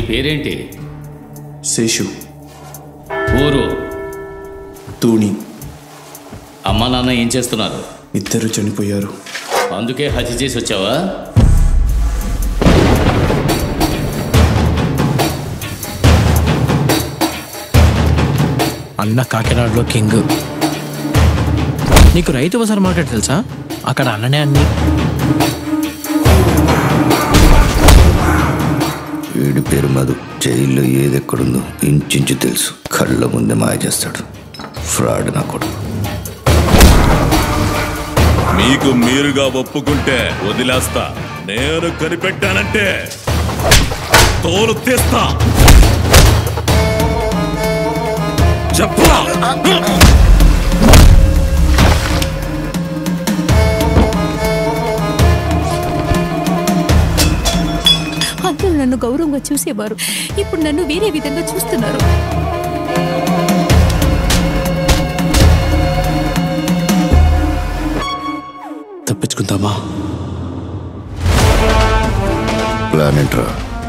పేరేంటి శేషు ఊరు తూణి అమ్మా నాన్న ఏం చేస్తున్నారు ఇద్దరు చనిపోయారు అందుకే హత్య చేసి వచ్చావా అన్న కాకినాడలో కింగ్ నీకు రైతు బజార్ మార్కెట్ తెలుసా అక్కడ అన్ననే అన్ని వీడి పేరు మధు జైల్లో ఏది ఎక్కడుందో ఇంచుంచు తెలుసు కళ్ళ ముందే మాయ చేస్తాడు ఫ్రాడ్ నా కొడుకు మీకు మీరుగా ఒప్పుకుంటే వదిలేస్తా నేను కనిపెట్టానంటే తోలు తీస్తా చెప్పరా అందరూ నన్ను గౌరవంగా చూసేవారు ఇప్పుడు నన్ను వేరే విధంగా చూస్తున్నారు తప్పించుకుందామా ప్లాన్ ఏంట్రా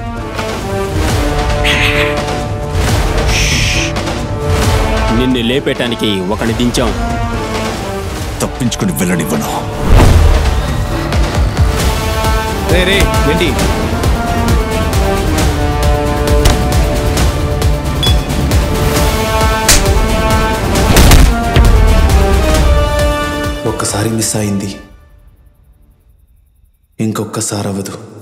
నిన్ను లేపేటానికి ఒకని దించాం తప్పించుకుని వెళ్ళనివ్వను రే రే ఏంటి ఒక్కసారి మిస్ అయింది ఇంకొక్కసారి అవ్వదు